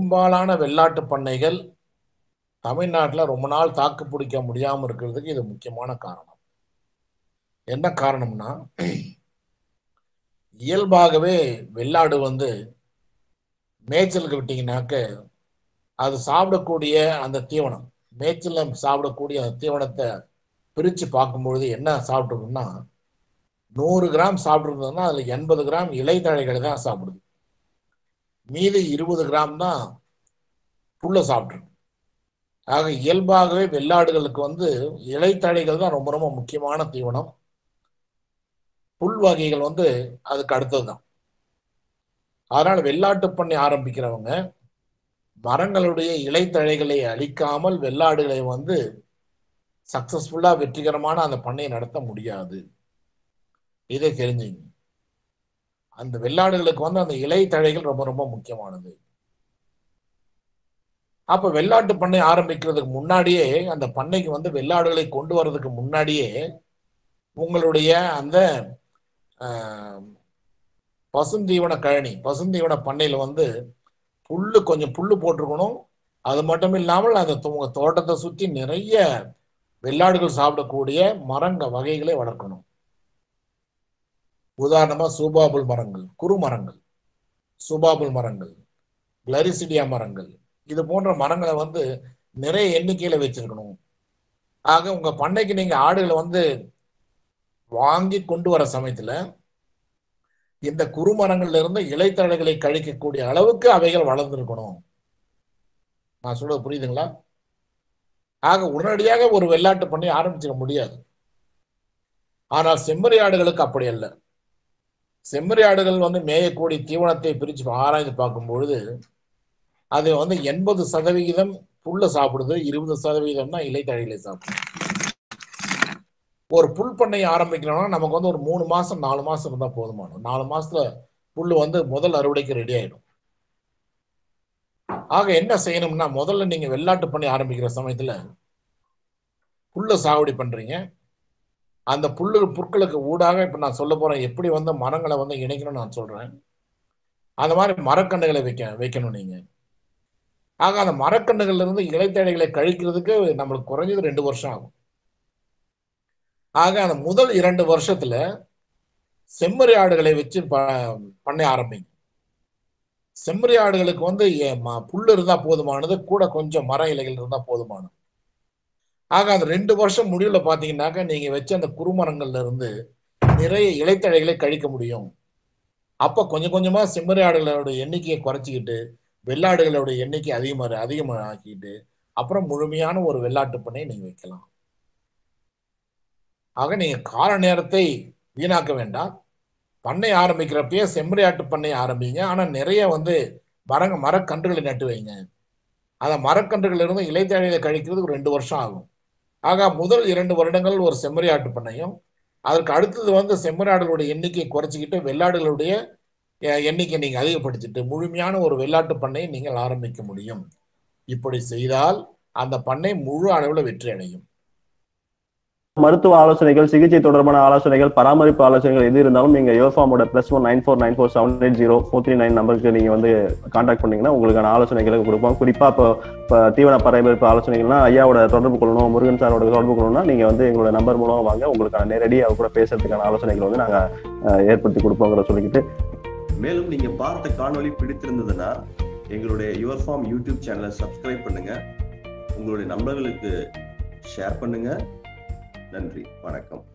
பெரும்பாலான வெள்ளாட்டு பண்ணைகள் தமிழ்நாட்டில் ரொம்ப நாள் தாக்கு பிடிக்க முடியாமல் இருக்கிறதுக்கு இது முக்கியமான காரணம் என்ன காரணம்னா இயல்பாகவே வெள்ளாடு வந்து மேய்ச்சலுக்கு விட்டீங்கன்னாக்க அது சாப்பிடக்கூடிய அந்த தீவனம் மேய்ச்சலில் சாப்பிடக்கூடிய அந்த தீவனத்தை பிரித்து பார்க்கும்பொழுது என்ன சாப்பிட்ருக்குன்னா நூறு கிராம் சாப்பிட்ருந்ததுன்னா அதில் எண்பது கிராம் இலைத்தழைகளை தான் சாப்பிடுது மீதி இருபது கிராம் தான் புல்லை சாப்பிட்ருக்கு ஆக இயல்பாகவே வெள்ளாடுகளுக்கு வந்து இலைத்தழைகள் தான் ரொம்ப ரொம்ப முக்கியமான தீவனம் புல் வகைகள் வந்து அதுக்கு அடுத்தது தான் அதனால வெள்ளாட்டு பண்ணி ஆரம்பிக்கிறவங்க மரங்களுடைய இலைத்தழைகளை அழிக்காமல் வெள்ளாடுகளை வந்து சக்சஸ்ஃபுல்லா வெற்றிகரமான அந்த பண்ணையை நடத்த முடியாது இதை தெரிஞ்சுங்க அந்த வெள்ளாடுகளுக்கு வந்து அந்த இலைத்தழைகள் ரொம்ப ரொம்ப முக்கியமானது அப்ப வெள்ளாட்டு பண்ணை ஆரம்பிக்கிறதுக்கு முன்னாடியே அந்த பண்ணைக்கு வந்து வெள்ளாடுகளை கொண்டு வர்றதுக்கு முன்னாடியே உங்களுடைய அந்த பசுந்தீவன கழனி பசுந்தீவன பண்ணையில வந்து புல்லு கொஞ்சம் புல்லு போட்டிருக்கணும் அது மட்டும் இல்லாமல் அந்த உங்க தோட்டத்தை சுற்றி நிறைய வெள்ளாடுகள் சாப்பிடக்கூடிய மரங்க வகைகளை வளர்க்கணும் உதாரணமா சூபாபுல் மரங்கள் குறு மரங்கள் சூபாபுல் மரங்கள் கிளரிசிடியா மரங்கள் இது போன்ற மரங்களை வந்து நிறைய எண்ணிக்கையில வச்சிருக்கணும் ஆக உங்க பண்ணைக்கு நீங்க ஆடுகளை வந்து வாங்கி கொண்டு வர சமயத்துல இந்த குறுமரங்கள்ல இருந்து இலைத்தழைகளை கழிக்கக்கூடிய அளவுக்கு அவைகள் வளர்ந்துருக்கணும் நான் சொல்றது புரியுதுங்களா ஆக உடனடியாக ஒரு வெள்ளாட்டு பண்ணி ஆரம்பிச்சிட முடியாது ஆனால் செம்மறி ஆடுகளுக்கு அப்படி அல்ல செம்மறி ஆடுகள் வந்து மேயக்கூடிய தீவனத்தை பிரித்து ஆராய்ந்து பார்க்கும் பொழுது அது வந்து எண்பது சதவிகிதம் புல்ல சாப்பிடுது இருபது சதவிகிதம் தான் இலைத்தழைகளை சாப்பிடுது ஒரு புல் பண்ணை ஆரம்பிக்கணும்னா நமக்கு வந்து ஒரு மூணு மாசம் நாலு மாசம் இருந்தா போதுமானது நாலு மாசத்துல புல் வந்து முதல் அறுவடைக்கு ரெடி ஆயிடும் ஆக என்ன செய்யணும்னா முதல்ல நீங்க வெள்ளாட்டு பண்ணி ஆரம்பிக்கிற சமயத்துல புல்ல சாகுபடி பண்றீங்க அந்த புல்லு புற்களுக்கு ஊடாக இப்ப நான் சொல்ல போறேன் எப்படி வந்து மரங்களை வந்து இணைக்கணும்னு நான் சொல்றேன் அந்த மாதிரி மரக்கன்றுகளை வைக்க வைக்கணும் நீங்க ஆக அந்த மரக்கன்றுகள்ல இருந்து இலைத்தழைகளை கழிக்கிறதுக்கு நம்மளுக்கு குறைஞ்சது ரெண்டு வருஷம் ஆகும் ஆக அந்த முதல் இரண்டு வருஷத்துல செம்மறி ஆடுகளை வச்சு பண்ண ஆரம்பிங்க செம்மறி ஆடுகளுக்கு வந்து புல் இருந்தா போதுமானது கூட கொஞ்சம் மர இலைகள் இருந்தா போதுமானது ஆக அந்த ரெண்டு வருஷம் முடிவுல பாத்தீங்கன்னாக்க நீங்க வச்ச அந்த குறுமரங்கள்ல இருந்து நிறைய இலைத்தழைகளை கழிக்க முடியும் அப்ப கொஞ்சம் கொஞ்சமா செம்மறி ஆடுகளோட எண்ணிக்கையை குறைச்சிக்கிட்டு வெள்ளாடுகளோட எண்ணிக்கை அதிகமாக அதிகமாக ஆக்கிட்டு அப்புறம் முழுமையான ஒரு வெள்ளாட்டு பண்ணை நீங்க வைக்கலாம் ஆக நீங்க கால நேரத்தை வீணாக்க வேண்டாம் பண்ணை ஆரம்பிக்கிறப்பயே செம்மறியாட்டு பண்ணை ஆரம்பிங்க ஆனா நிறைய வந்து மரங்க மரக்கன்றுகளை நட்டு வைங்க அந்த மரக்கன்றுகள் இருந்து இலைத்தழையை கழிக்கிறதுக்கு ரெண்டு வருஷம் ஆகும் ஆக முதல் இரண்டு வருடங்கள் ஒரு செம்மறியாட்டு பண்ணையும் அதற்கு அடுத்தது வந்து செம்மறியாடுகளுடைய எண்ணிக்கையை குறைச்சிக்கிட்டு வெள்ளாடுகளுடைய எண்ணிக்கை நீங்க அதிகப்படுத்திட்டு முழுமையான ஒரு வெள்ளாட்டு பண்ணையை நீங்கள் ஆரம்பிக்க முடியும் இப்படி செய்தால் அந்த பண்ணை முழு அளவில் வெற்றி அடையும் மருத்துவ ஆலோசனைகள் சிகிச்சை தொடர்பான ஆலோசனைகள் பராமரிப்பு ஆலோசனைகள் எது இருந்தாலும் நீங்க யோஃபாமோட plus one nine four nine four seven eight zero four three nine நம்பருக்கு நீங்க வந்து கான்டாக்ட் பண்ணீங்கன்னா உங்களுக்கான ஆலோசனைகளை கொடுப்போம் குறிப்பா இப்போ இப்போ தீவன பராமரிப்பு ஆலோசனைகள்னா ஐயாவோட தொடர்பு கொள்ளணும் முருகன் சாரோட தொடர்பு கொள்ளணும்னா நீங்க வந்து எங்களோட நம்பர் மூலம் வாங்க உங்களுக்கான நேரடி அவர் கூட பேசுறதுக்கான ஆலோசனைகள் வந்து நாங்க ஏற்படுத்தி கொடுப்போங்கிற சொல்லிக்கிட்டு மேலும் நீங்க பார்த்த காணொலி பிடித்திருந்ததுன்னா எங்களுடைய யுவர் ஃபார்ம் யூடியூப் சேனலை சப்ஸ்கிரைப் பண்ணுங்க உங்களுடைய நண்பர்களுக்கு ஷேர் பண்ணுங்க நன்றி வணக்கம்